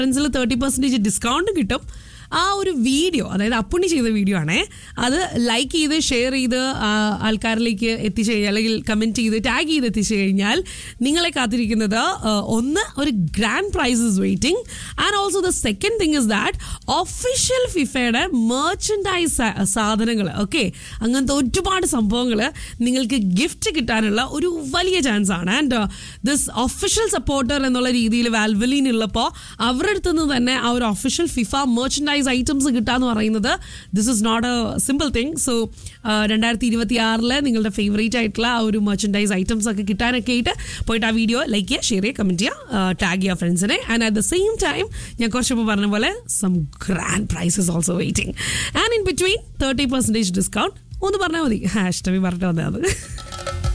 ഫ്രണ്ട്സിൽ thirty percentage discount കിട്ടും ആ ഒരു വീഡിയോ അതായത് അപ്പുണ്ണി ചെയ്ത വീഡിയോ ആണേ അത് ലൈക്ക് ചെയ്ത് ഷെയർ ചെയ്ത് ആ, ആൾക്കാരിലേക്ക് എത്തിച്ചു കഴിഞ്ഞാൽ അല്ലെങ്കിൽ കമൻറ്റ് ചെയ്ത് ടാഗ് ചെയ്ത് എത്തിച്ചു കഴിഞ്ഞാൽ നിങ്ങളെ കാത്തിരിക്കുന്നത് ആ, ഒന്ന് ഒരു grand prize is waiting and also the second thing is that official ഫിഫയുടെ മെർച്ചൻഡൈസ് സാധനങ്ങൾ ഓക്കെ അങ്ങനത്തെ ഒരുപാട് സംഭവങ്ങൾ നിങ്ങൾക്ക് ഗിഫ്റ്റ് കിട്ടാനുള്ള ഒരു വലിയ ചാൻസ് ആണ് ആൻഡ് ദിസ് ഒഫീഷ്യൽ സപ്പോർട്ടർ എന്നുള്ള രീതിയിൽ വാൽവലിൻ ഉള്ളപ്പോൾ അവരുടെ അടുത്ത് നിന്ന് തന്നെ ആ ഒരു ഒഫീഷ്യൽ ഫിഫ മെർച്ചൻഡൈസ് ഐറ്റംസ് കിട്ടാന്ന് പറയുന്നത് this is not a simple thing so രണ്ടായിരത്തി ഇരുപത്തി ആറില് നിങ്ങളുടെ ഫേവറേറ്റ് ആയിട്ടുള്ള ആ ഒരു മെർച്ചൻഡൈസ് ഐറ്റംസ് ഒക്കെ കിട്ടാനൊക്കെ ആയിട്ട് പോയിട്ട് ആ വീഡിയോ ലൈക്ക് ചെയ്യുക ഷെയർ ചെയ്യുക കമൻറ്റ് ചെയ്യുക ടാഗ് ചെയ്യുക ഫ്രണ്ട്സിനെ and at the same time ഞാൻ കുറച്ച് മുമ്പ് പറഞ്ഞ പോലെ some grand prizes also waiting and in between thirty percentage discount ഒന്ന് പറഞ്ഞാൽ മതി ഹാഷ് ടവി പറഞ്ഞിട്ട് വന്നത്